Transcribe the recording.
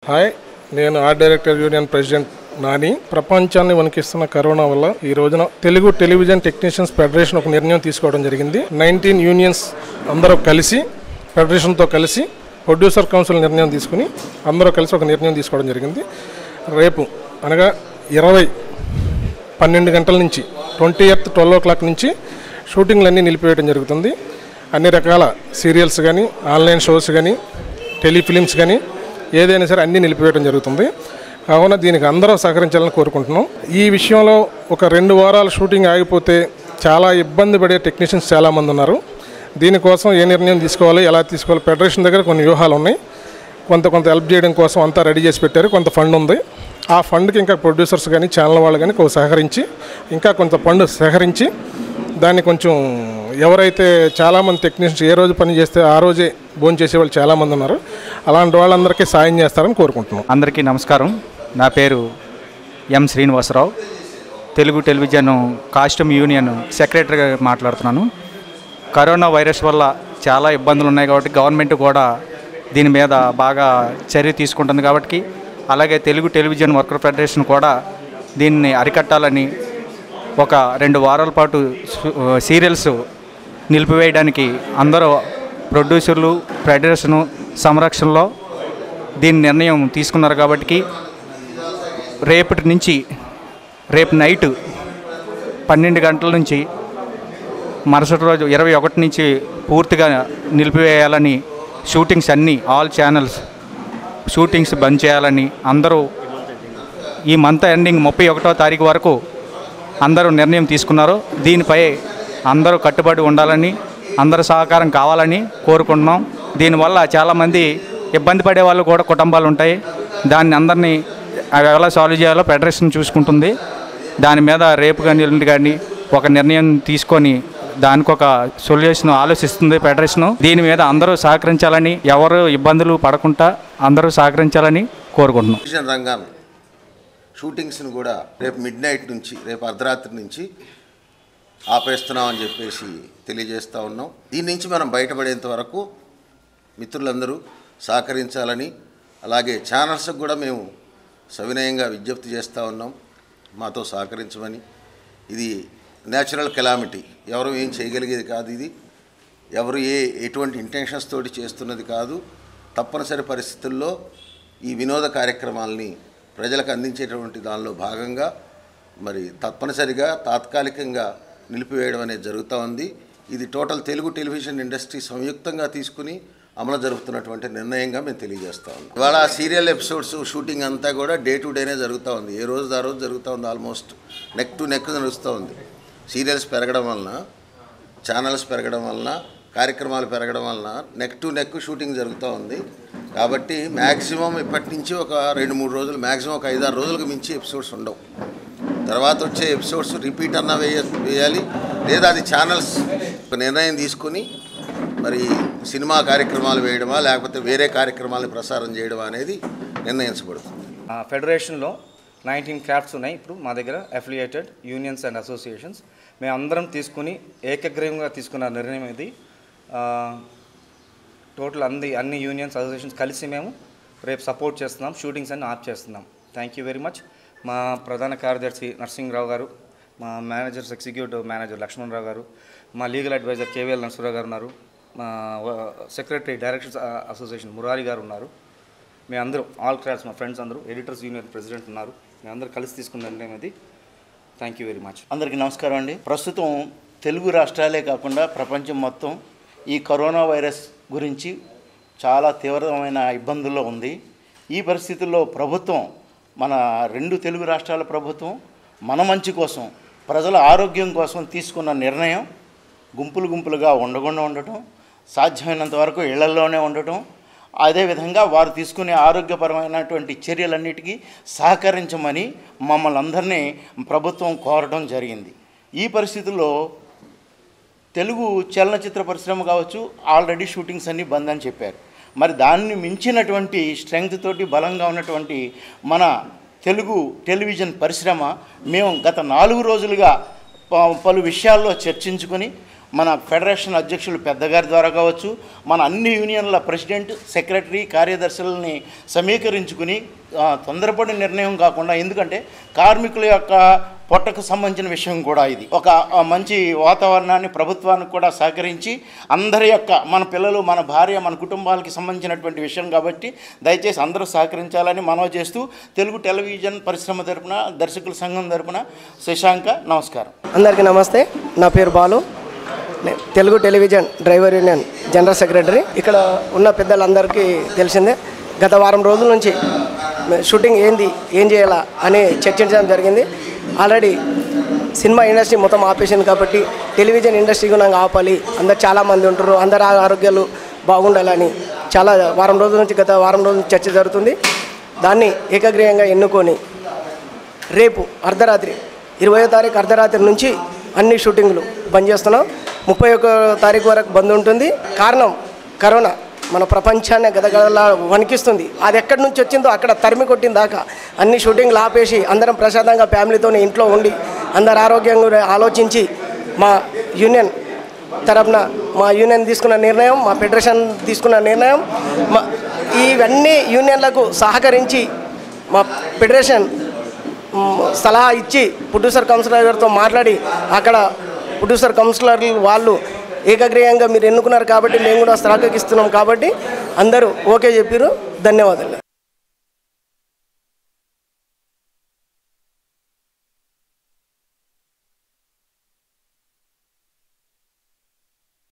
hi నేను art director union president Nani ప్రపంచాన్ని వణికిస్తున్న కరోనా వల్ల ఈ రోజున తెలుగు టెలివిజన్ టెక్నీషియన్స్ ఫెడరేషన్ ఒక నిర్ణయం తీసుకోవడం జరిగింది నైన్టీన్ యూనియన్స్ అందరూ కలిసి ఫెడరేషన్తో కలిసి ప్రొడ్యూసర్ కౌన్సిల్ నిర్ణయం తీసుకుని అందరూ కలిసి ఒక నిర్ణయం తీసుకోవడం జరిగింది రేపు అనగా ఇరవై పన్నెండు గంటల నుంచి twenty eighth twelve o'clock నుంచి షూటింగ్లన్నీ నిలిపివేయడం జరుగుతుంది అన్ని రకాల సీరియల్స్ కానీ ఆన్లైన్ షోస్ కానీ టెలిఫిలిమ్స్ కానీ ఏదైనా సరే అన్నీ నిలిపివేయడం జరుగుతుంది కావున దీనికి అందరూ సహకరించాలని కోరుకుంటున్నాం ఈ విషయంలో ఒక రెండు వారాల షూటింగ్ ఆగిపోతే చాలా ఇబ్బంది పడే టెక్నీషియన్స్ చాలామంది ఉన్నారు దీనికోసం ఏ నిర్ణయం తీసుకోవాలి ఎలా తీసుకోవాలి ఫెడరేషన్ దగ్గర కొన్ని వ్యూహాలు ఉన్నాయి కొంత కొంత హెల్ప్ చేయడం కోసం అంతా రెడీ చేసి పెట్టారు కొంత ఫండ్ ఉంది ఆ ఫండ్కి ఇంకా ప్రొడ్యూసర్స్ కానీ ఛానల్ వాళ్ళు కానీ కొంచెం సహకరించి ఇంకా కొంత ఫండ్ సేకరించి దాన్ని కొంచెం ఎవరైతే చాలామంది టెక్నీషియన్స్ ఏ రోజు పని చేస్తే ఆ రోజే భోజనం చేసే వాళ్ళు చాలామంది ఉన్నారు అలాంటి వాళ్ళందరికీ సాయం చేస్తారని కోరుకుంటున్నాం అందరికీ నమస్కారం నా పేరు M Srinivasarao Telugu television costume union సెక్రటరీగా మాట్లాడుతున్నాను కరోనా వైరస్ వల్ల చాలా ఇబ్బందులు ఉన్నాయి కాబట్టి గవర్నమెంట్ కూడా దీని మీద బాగా చర్య తీసుకుంటుంది కాబట్టి అలాగే తెలుగు టెలివిజన్ వర్కర్ ఫెడరేషన్ కూడా దీన్ని అరికట్టాలని ఒక రెండు వారాల పాటు సు- సీరియల్స్ నిలిపివేయడానికి అందరూ ప్రొడ్యూసర్లు ఫెడరేషను సంరక్షణలో దీని నిర్ణయం తీసుకున్నారు కాబట్టి రేపటి నుంచి రేపు నైట్ పన్నెండు గంటల నుంచి మరుసటి రోజు ఇరవై ఒకటి నుంచి పూర్తిగా నిలిపివేయాలని షూటింగ్స్ అన్నీ ఆల్ ఛానల్స్ షూటింగ్స్ బంద్ చేయాలని అందరూ ఈ మంత్ ఎండింగ్ ముప్పై ఒకటో తారీఖు వరకు అందరూ నిర్ణయం తీసుకున్నారు దీనిపై అందరూ కట్టుబడి ఉండాలని అందరూ సహకారం కావాలని కోరుకుంటున్నాం దీనివల్ల చాలామంది ఇబ్బంది పడే వాళ్ళు కూడా కుటుంబాలు ఉంటాయి దాన్ని అందరినీ అవి ఎలా సాల్వ్ చేయాలో ఫెడరేషన్ చూసుకుంటుంది దాని మీద రేపు కానీ ఎల్లుండి కానీ ఒక నిర్ణయం తీసుకొని దానికి ఒక సొల్యూషన్ ఆలోచిస్తుంది ఫెడరేషను దీని మీద అందరూ సహకరించాలని ఎవరు ఇబ్బందులు పడకుండా అందరూ సహకరించాలని కోరుకుంటున్నాం టెలివిజన్ రంగాన్ని షూటింగ్స్ని కూడా రేపు మిడ్ నైట్ నుంచి రేపు అర్ధరాత్రి నుంచి ఆపేస్తున్నామని చెప్పేసి తెలియజేస్తూ ఉన్నాం దీని నుంచి మనం బయటపడేంత వరకు మిత్రులందరూ సహకరించాలని అలాగే ఛానల్స్కి కూడా మేము సవినయంగా విజ్ఞప్తి చేస్తూ ఉన్నాం మాతో సహకరించమని ఇది న్యాచురల్ కెలామిటీ ఎవరు ఏం చేయగలిగేది కాదు ఇది ఎవరు ఏ ఎటువంటి ఇంటెన్షన్స్ తోటి చేస్తున్నది కాదు తప్పనిసరి పరిస్థితుల్లో ఈ వినోద కార్యక్రమాల్ని ప్రజలకు అందించేటువంటి దానిలో భాగంగా మరి తప్పనిసరిగా తాత్కాలికంగా నిలిపివేయడం అనేది జరుగుతూ ఉంది ఇది టోటల్ తెలుగు టెలివిజన్ ఇండస్ట్రీ సంయుక్తంగా తీసుకుని అమలు జరుపుతున్నటువంటి నిర్ణయంగా మేము తెలియజేస్తా ఉన్నాం ఇవాళ సీరియల్ ఎపిసోడ్స్ షూటింగ్ అంతా కూడా డే టు డేనే జరుగుతూ ఉంది ఏ రోజు ఆ రోజు జరుగుతూ ఉంది ఆల్మోస్ట్ నెక్ టు నెక్ నడుస్తూ ఉంది సీరియల్స్ పెరగడం వలన ఛానల్స్ పెరగడం వలన కార్యక్రమాలు పెరగడం వలన నెక్ టు నెక్ షూటింగ్ జరుగుతూ ఉంది కాబట్టి మ్యాక్సిమం ఇప్పటి నుంచి ఒక రెండు మూడు రోజులు మ్యాక్సిమం ఒక ఐదారు రోజులకు మించి ఎపిసోడ్స్ ఉండవు తర్వాత వచ్చే ఎపిసోడ్స్ రిపీట్ అన్న వేయ వేయాలి లేదా అది ఛానల్స్ ఒక నిర్ణయం తీసుకుని మరి సినిమా కార్యక్రమాలు వేయడమా లేకపోతే వేరే కార్యక్రమాలను ప్రసారం చేయడమా అనేది నిర్ణయించబడుతుంది ఆ ఫెడరేషన్లో నైన్టీన్ క్రాఫ్ట్స్ ఉన్నాయి ఇప్పుడు మా దగ్గర అఫిలియేటెడ్ యూనియన్స్ అండ్ అసోసియేషన్స్ మేము అందరం తీసుకుని ఏకగ్రీవంగా తీసుకున్న నిర్ణయం ఇది ఆ, టోటల్ అన్ని అన్ని యూనియన్స్ అసోసియేషన్స్ కలిసి మేము రేపు సపోర్ట్ చేస్తున్నాం షూటింగ్స్ అన్ని ఆఫ్ చేస్తున్నాం థ్యాంక్ యూ వెరీ మచ్ మా ప్రధాన కార్యదర్శి నరసింహరావు గారు మా మేనేజర్స్ ఎగ్జిక్యూటివ్ మేనేజర్ లక్ష్మణరావు గారు మా లీగల్ అడ్వైజర్ కేవీఎల్ నరసింహరావు గారు ఉన్నారు మా సెక్రటరీ డైరెక్టర్స్ అసోసియేషన్ మురారి గారు ఉన్నారు మేము అందరూ ఆల్ క్రాఫ్ట్స్ మా ఫ్రెండ్స్ అందరూ ఎడిటర్స్ యూనియన్ ప్రెసిడెంట్ ఉన్నారు మేము అందరూ కలిసి తీసుకున్న నిర్ణయం ఇది థ్యాంక్ యూ వెరీ మచ్ అందరికీ నమస్కారం అండి ప్రస్తుతం తెలుగు రాష్ట్రాలే కాకుండా ప్రపంచం మొత్తం ఈ కరోనా వైరస్ గురించి చాలా తీవ్రమైన ఇబ్బందుల్లో ఉంది ఈ పరిస్థితుల్లో ప్రభుత్వం మన రెండు తెలుగు రాష్ట్రాల ప్రభుత్వం మన మంచి కోసం ప్రజల ఆరోగ్యం కోసం తీసుకున్న నిర్ణయం గుంపులు గుంపులుగా ఉండకుండా ఉండటం సాధ్యమైనంత వరకు ఇళ్లలోనే ఉండటం అదేవిధంగా వారు తీసుకునే ఆరోగ్యపరమైనటువంటి చర్యలన్నిటికీ సహకరించమని మమ్మల్ని అందరినీ ప్రభుత్వం కోరడం జరిగింది ఈ పరిస్థితుల్లో తెలుగు చలనచిత్ర పరిశ్రమ కావచ్చు ఆల్రెడీ షూటింగ్స్ అన్నీ బంద్ అని చెప్పారు మరి దాన్ని మించినటువంటి స్ట్రెంగ్త్ తోటి బలంగా ఉన్నటువంటి మన తెలుగు టెలివిజన్ పరిశ్రమ మేము గత నాలుగు రోజులుగా ప- పలు విషయాల్లో చర్చించుకొని మన ఫెడరేషన్ అధ్యక్షులు పెద్దగారి ద్వారా కావచ్చు మన అన్ని యూనియన్ల ప్రెసిడెంట్ సెక్రటరీ కార్యదర్శులని సమీకరించుకుని ఆ, తొందరపడి నిర్ణయం కాకుండా ఎందుకంటే కార్మికుల యొక్క పొట్టకు సంబంధించిన విషయం కూడా ఇది ఒక ఆ, మంచి వాతావరణాన్ని ప్రభుత్వానికి కూడా సహకరించి అందరి యొక్క మన పిల్లలు మన భార్య మన కుటుంబాలకి సంబంధించినటువంటి విషయం కాబట్టి దయచేసి అందరూ సహకరించాలని మనవి చేస్తూ తెలుగు టెలివిజన్ పరిశ్రమ తరపున దర్శకుల సంఘం తరపున శశాంక నమస్కారం అందరికీ నమస్తే నా పేరు బాలు నేను Telugu television driver union general secretary ఇక్కడ ఉన్న పెద్దలందరికీ తెలిసిందే గత వారం రోజుల నుంచి షూటింగ్ ఏంది ఏం చేయాలా అని చర్చించడం జరిగింది ఆల్రెడీ సినిమా ఇండస్ట్రీ మొత్తం ఆపేసింది కాబట్టి టెలివిజన్ ఇండస్ట్రీ కూడా ఆపాలి అందరు చాలామంది ఉంటారు అందరు ఆరోగ్యాలు బాగుండాలని చాలా వారం రోజుల నుంచి గత వారం రోజుల నుంచి చర్చ జరుగుతుంది దాన్ని ఏకగ్రీయంగా ఎన్నుకొని రేపు అర్ధరాత్రి ఇరవయో తారీఖు అర్ధరాత్రి నుంచి అన్ని షూటింగ్లు బంద్ చేస్తున్నాం ముప్పై ఒక్క తారీఖు వరకు బంద్ ఉంటుంది కారణం కరోనా మన ప్రపంచాన్ని గదగదలా వణికిస్తుంది అది ఎక్కడి నుంచి వచ్చిందో అక్కడ తరిమి కొట్టిన దాకా అన్ని షూటింగ్లు ఆపేసి అందరం ప్రశాంతంగా ఫ్యామిలీతో ఇంట్లో ఉండి అందరు ఆరోగ్యంగా ఆలోచించి మా యూనియన్ తరపున మా యూనియన్ తీసుకున్న నిర్ణయం మా ఫెడరేషన్ తీసుకున్న నిర్ణయం మా ఇవన్నీ యూనియన్లకు సహకరించి మా ఫెడరేషన్ మ్, సలహా ఇచ్చి ప్రొడ్యూసర్ కౌన్సిలర్ గారితో మాట్లాడి అక్కడ ప్రొడ్యూసర్ కౌన్సిలర్ వాళ్ళు ఏకగ్రీయంగా మీరు ఎన్నుకున్నారు కాబట్టి మేము కూడా స్వాగతిస్తున్నాం కాబట్టి అందరూ ఓకే చెప్పారు ధన్యవాదాలు